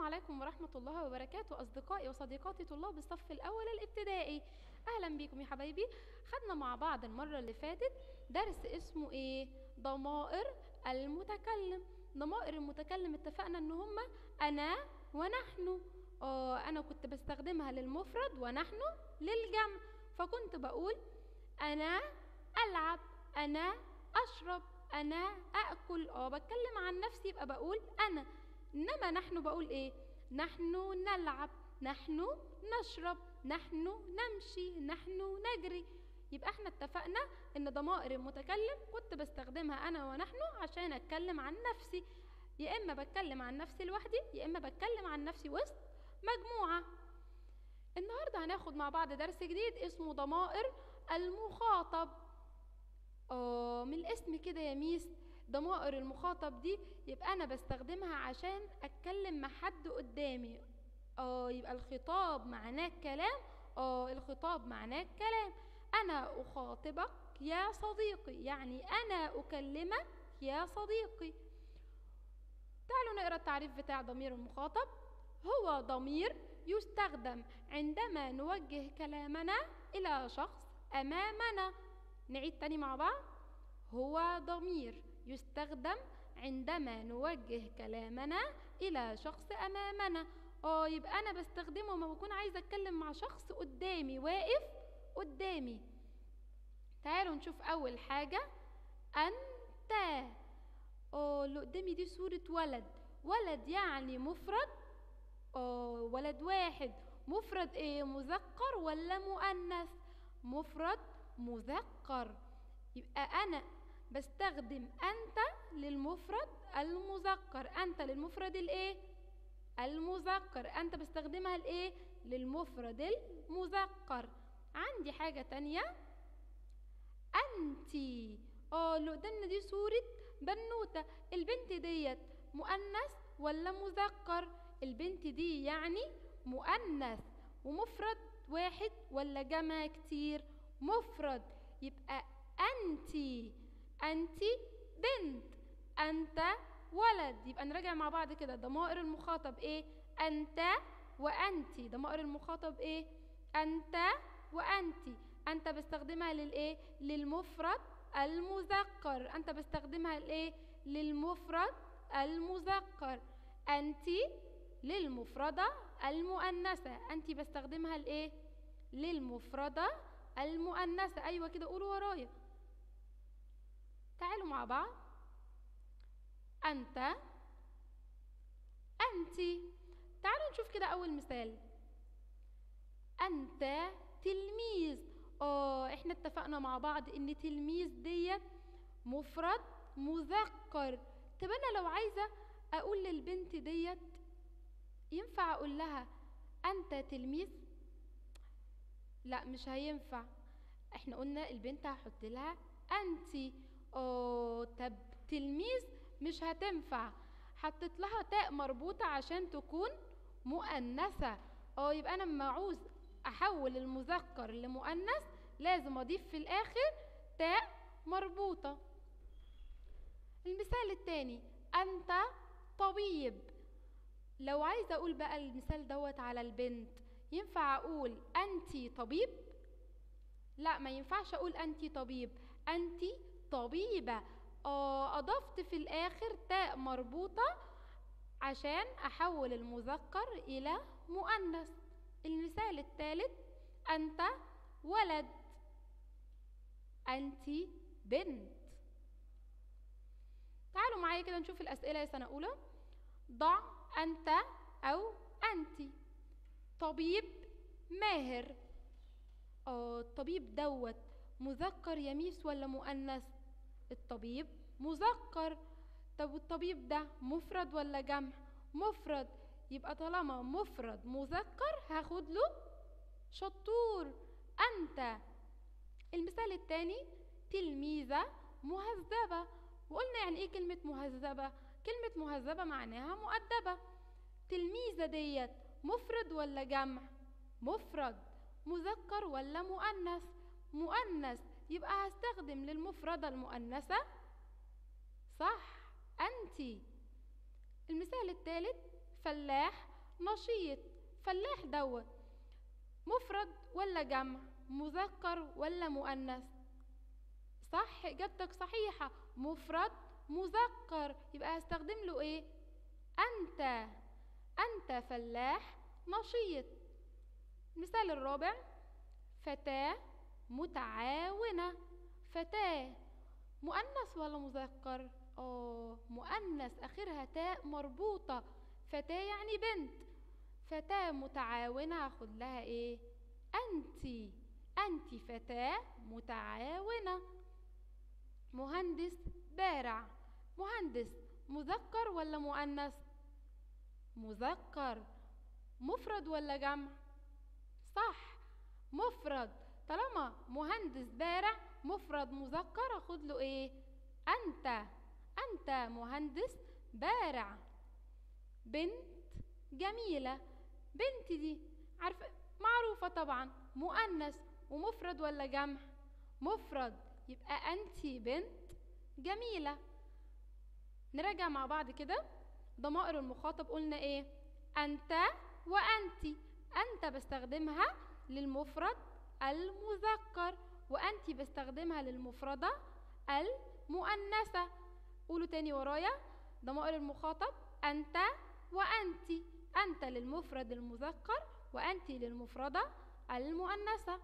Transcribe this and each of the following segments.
عليكم ورحمة الله وبركاته أصدقائي وصديقاتي طلاب الصف الأول الابتدائي أهلا بيكم يا حبايبي خدنا مع بعض المرة اللي فاتت درس اسمه إيه؟ ضمائر المتكلم ضمائر المتكلم اتفقنا إن هما أنا ونحن آه أنا كنت بستخدمها للمفرد ونحن للجمع فكنت بقول أنا ألعب أنا أشرب أنا أكل اه بتكلم عن نفسي يبقى بقول أنا إنما نحن بقول إيه نحن نلعب نحن نشرب نحن نمشي نحن نجري يبقى احنا اتفقنا ان ضمائر المتكلم كنت بستخدمها انا ونحن عشان اتكلم عن نفسي يا اما بتكلم عن نفسي لوحدي يا اما بتكلم عن نفسي وسط مجموعه النهارده هناخد مع بعض درس جديد اسمه ضمائر المخاطب اه من الاسم كده يا ميس ضمائر المخاطب دي يبقى انا بستخدمها عشان اتكلم مع حد قدامي اه يبقى الخطاب معناه كلام اه الخطاب معناه كلام انا اخاطبك يا صديقي يعني انا اكلمك يا صديقي تعالوا نقرا التعريف بتاع ضمير المخاطب هو ضمير يستخدم عندما نوجه كلامنا الى شخص امامنا نعيد تاني مع بعض هو ضمير يستخدم عندما نوجه كلامنا إلى شخص أمامنا اه يبقى أنا بستخدمه لما بكون عايزة أتكلم مع شخص قدامي واقف قدامي تعالوا نشوف أول حاجة أنت اه اللي قدامي دي صورة ولد ولد يعني مفرد اه ولد واحد مفرد ايه مذكر ولا مؤنث مفرد مذكر يبقى أنا بستخدم أنت للمفرد المذكر أنت للمفرد الإيه؟ المذكر أنت بستخدمها لإيه؟ للمفرد المذكر عندي حاجة تانية أنتي اه اللي قدامنا دي صورة بنوتة البنت ديت مؤنث ولا مذكر البنت دي يعني مؤنث ومفرد واحد ولا جمع كتير مفرد يبقى أنتي أنتي بنت أنت ولد يبقى نراجع مع بعض كده ضمائر المخاطب إيه أنت وأنتي ضمائر المخاطب إيه أنت وأنتي أنت بستخدمها للإيه للمفرد المذكر أنت بستخدمها لإيه للمفرد المذكر أنتي للمفردة المؤنثة أنت بستخدمها لإيه للمفردة المؤنثة أيوة كده قولوا ورايا تعالوا مع بعض أنت أنت تعالوا نشوف كده أول مثال أنت تلميذ اه احنا اتفقنا مع بعض ان تلميذ ديت مفرد مذكر طب انا لو عايزه اقول للبنت ديت ينفع اقول لها انت تلميذ لا مش هينفع احنا قلنا البنت هحط لها انتي اه طب تلميذ مش هتنفع حطيت لها تاء مربوطة عشان تكون مؤنثة اه يبقى انا لما عاوز احول المذكر لمؤنث لازم اضيف في الاخر تاء مربوطة المثال التاني انت طبيب لو عايزة اقول بقى المثال دوت على البنت ينفع اقول انتي طبيب لا ما ينفعش اقول انتي طبيب انتي طبيبة آه اضفت في الاخر تاء مربوطة عشان احول المذكر الى مؤنث المثال الثالث انت ولد انتي بنت تعالوا معايا كده نشوف الاسئلة يا سنة اولى ضع انت او انتي طبيب ماهر اه الطبيب دوت مذكر يا ميس ولا مؤنث الطبيب مذكر طب والطبيب ده مفرد ولا جمع مفرد يبقى طالما مفرد مذكر هاخد له شطور انت المثال الثاني تلميذة مهذبة وقلنا يعني ايه كلمة مهذبة كلمة مهذبة معناها مؤدبة تلميذة ديت مفرد ولا جمع مفرد مذكر ولا مؤنث مؤنث يبقى هستخدم للمفردة المؤنثة صح أنتِ المثال الثالث فلاح نشيط فلاح دوت مفرد ولا جمع مذكر ولا مؤنث صح اجابتك صحيحة مفرد مذكر يبقى هستخدم له ايه انت انت فلاح نشيط المثال الرابع فتاة متعاونة فتاة مؤنث ولا مذكر اه مؤنث اخرها تاء مربوطة فتاة يعني بنت فتاة متعاونة هاخد لها ايه انتي انتي فتاة متعاونة مهندس بارع مهندس مذكر ولا مؤنث مذكر مفرد ولا جمع صح مفرد طالما مهندس بارع مفرد مذكر اخد له ايه انت انت مهندس بارع بنت جميله بنت دي عارفه معروفه طبعا مؤنث ومفرد ولا جمع مفرد يبقى انت بنت جميله نراجع مع بعض كده ضمائر المخاطب قلنا ايه انت وانتي انت بستخدمها للمفرد المذكر وانت بستخدمها للمفردة المؤنثة قولوا تاني ورايا ضمائر المخاطب انت وانتي انت للمفرد المذكر وانت للمفردة المؤنثة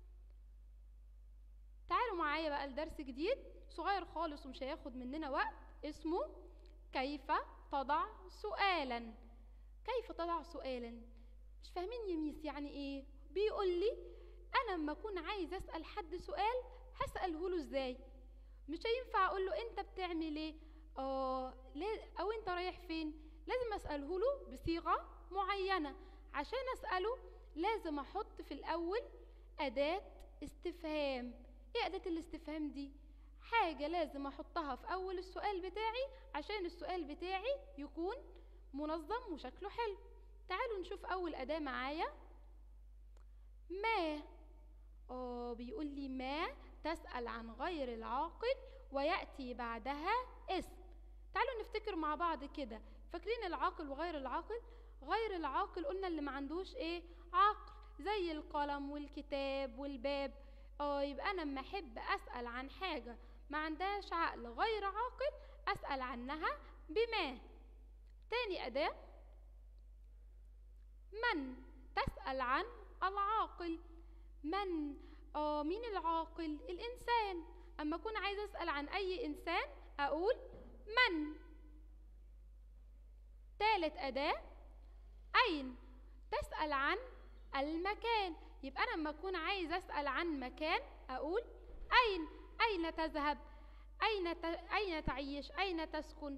تعالوا معايا بقى لدرس جديد صغير خالص ومش هياخد مننا وقت اسمه كيف تضع سؤالا كيف تضع سؤالا مش فاهمين يا ميس يعني ايه بيقول لي انا لما اكون عايز اسال حد سؤال هساله له ازاي مش هينفع اقول له انت بتعمل ايه اه او انت رايح فين لازم اساله له بصيغه معينه عشان اساله لازم احط في الاول اداه استفهام ايه اداه الاستفهام دي حاجه لازم احطها في اول السؤال بتاعي عشان السؤال بتاعي يكون منظم وشكله حلو تعالوا نشوف اول اداه معايا ما اه بيقول لي ما تسأل عن غير العاقل ويأتي بعدها اسم تعالوا نفتكر مع بعض كده فاكرين العاقل وغير العاقل غير العاقل قلنا اللي ما عندوش ايه عقل زي القلم والكتاب والباب اه يبقى انا لما احب اسال عن حاجه ما عندهاش عقل غير عاقل اسال عنها بما تاني اداه من تسال عن العاقل من اه مين العاقل الانسان اما اكون عايز اسال عن اي انسان اقول من تالت اداه اين تسال عن المكان يبقى انا لما اكون عايز اسال عن مكان اقول اين اين تذهب اين ت... اين تعيش اين تسكن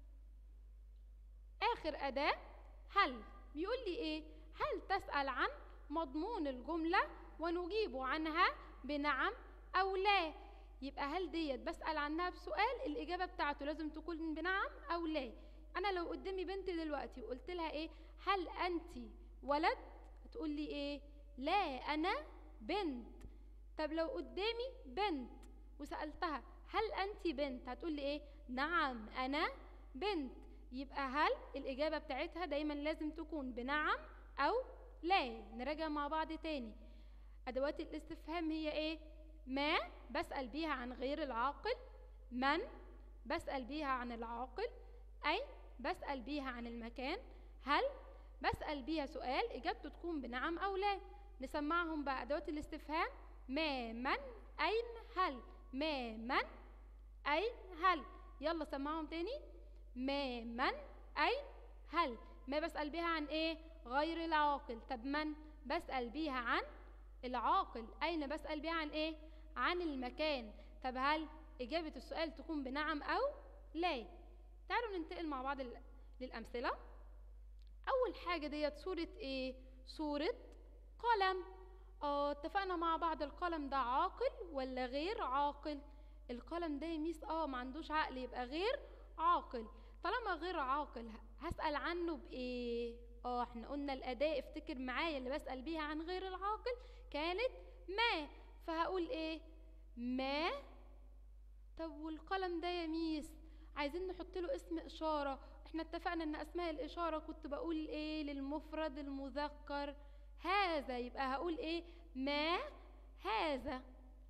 اخر اداه هل بيقول لي ايه هل تسال عن مضمون الجمله ونجيب عنها بنعم او لا يبقى هل ديت بسال عنها بسؤال الاجابه بتاعته لازم تكون بنعم او لا انا لو قدامي بنت دلوقتي وقلت لها ايه هل انت ولد هتقول لي ايه لا انا بنت طب لو قدامي بنت وسالتها هل انت بنت هتقول لي ايه نعم انا بنت يبقى هل الاجابه بتاعتها دايما لازم تكون بنعم او لا نراجع مع بعض تاني ادوات الاستفهام هي ايه ما بسال بيها عن غير العاقل من بسال بيها عن العاقل اي بسال بيها عن المكان هل بسال بيها سؤال اجابته تكون بنعم او لا نسمعهم بقى ادوات الاستفهام ما من اين هل ما من اين هل يلا سمعهم تاني ما من اين هل ما بسال بيها عن ايه غير العاقل طب من بسال بيها عن العاقل اين بسال بيها عن ايه عن المكان طب هل اجابه السؤال تكون بنعم او لا تعالوا ننتقل مع بعض للامثله اول حاجه ديت صوره ايه صوره قلم اه اتفقنا مع بعض القلم ده عاقل ولا غير عاقل القلم ده يميس اه ما عندوش عقل يبقى غير عاقل طالما غير عاقل هسأل عنه بإيه؟ اه احنا قلنا الأداة افتكر معايا اللي بسأل بيها عن غير العاقل كانت ما فهقول ايه؟ ما طب والقلم ده يا ميس عايزين نحط له اسم إشارة احنا اتفقنا ان اسماء الاشاره كنت بقول ايه للمفرد المذكر هذا يبقى هقول ايه ما هذا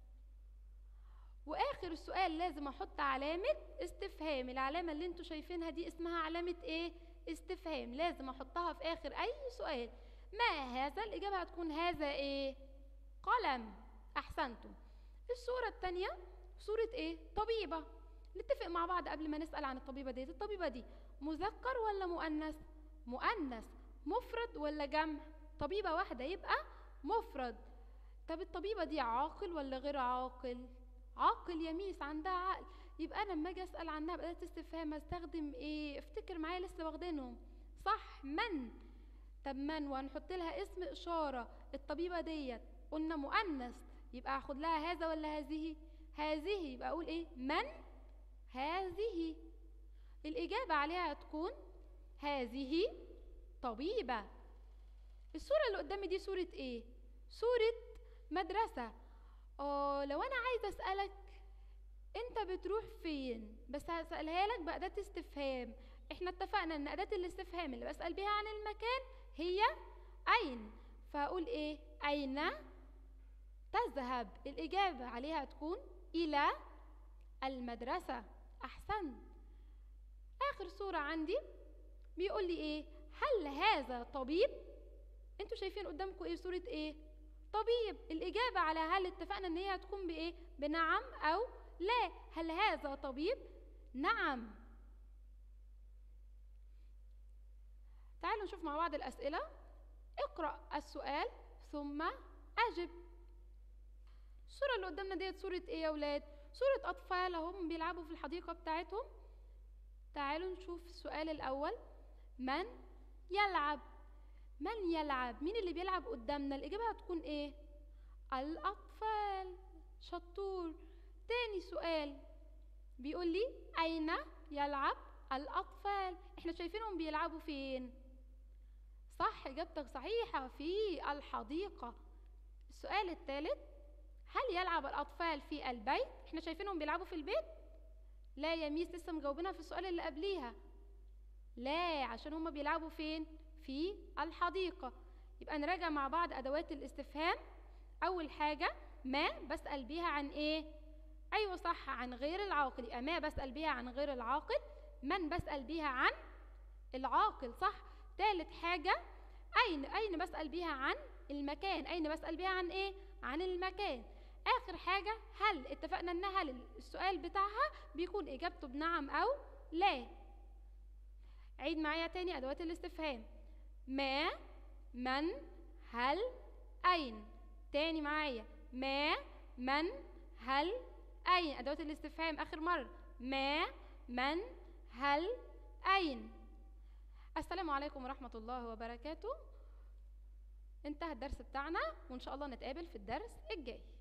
واخر السؤال لازم احط علامه استفهام العلامه اللي انتوا شايفينها دي اسمها علامه ايه استفهام لازم احطها في اخر اي سؤال ما هذا الاجابه هتكون هذا ايه قلم احسنتم الصوره الثانيه صوره ايه طبيبه نتفق مع بعض قبل ما نسال عن الطبيبه دي الطبيبه دي مذكر ولا مؤنث مؤنث مفرد ولا جمع طبيبه واحده يبقى مفرد طب الطبيبه دي عاقل ولا غير عاقل عاقل يا ميس عندها عقل يبقى انا لما اجي اسال عنها باداه استفهام استخدم ايه افتكر معايا لسه واخدينهم صح من طب من وهنحط لها اسم اشاره الطبيبه ديت قلنا مؤنث يبقى هاخد لها هذا ولا هذه هذه يبقى اقول ايه من هذه الاجابه عليها هتكون هذه طبيبه الصوره اللي قدامي دي صوره ايه صوره مدرسه اه لو انا عايزه اسالك انت بتروح فين بس هسالها لك باداه استفهام احنا اتفقنا ان اداه الاستفهام اللي بسال بيها عن المكان هي اين فهقول ايه اين تذهب الاجابه عليها تكون الى المدرسه احسنت اخر صوره عندي بيقول لي ايه هل هذا طبيب انتوا شايفين قدامكم ايه صوره ايه طبيب الإجابة على هل اتفقنا إن هي هتكون بإيه؟ بنعم أو لا هل هذا طبيب؟ نعم تعالوا نشوف مع بعض الأسئلة اقرأ السؤال ثم أجب الصورة اللي قدامنا ديت صورة إيه يا ولاد؟ صورة أطفال هم بيلعبوا في الحديقة بتاعتهم تعالوا نشوف السؤال الأول من يلعب من يلعب مين اللي بيلعب قدامنا الإجابة هتكون إيه الأطفال شطور تاني سؤال بيقول لي أين يلعب الأطفال إحنا شايفينهم بيلعبوا فين صح إجابتك صحيحة في الحديقة السؤال الثالث هل يلعب الأطفال في البيت إحنا شايفينهم بيلعبوا في البيت لا يا ميس لسه مجاوبينها في السؤال اللي قبليها لا عشان هما بيلعبوا فين في الحديقة يبقى نراجع مع بعض أدوات الاستفهام أول حاجة ما بسأل بيها عن إيه؟ أيوة صح عن غير العاقل يبقى ما بسأل بيها عن غير العاقل من بسأل بيها عن العاقل صح تالت حاجة أين أين بسأل بيها عن المكان أين بسأل بيها عن إيه؟ عن المكان آخر حاجة هل اتفقنا إن هل السؤال بتاعها بيكون إجابته بنعم أو لا عيد معايا تاني أدوات الاستفهام ما من هل أين تاني معايا ما من هل أين أدوات الاستفهام آخر مرة ما من هل أين السلام عليكم ورحمة الله وبركاته انتهى الدرس بتاعنا وإن شاء الله نتقابل في الدرس الجاي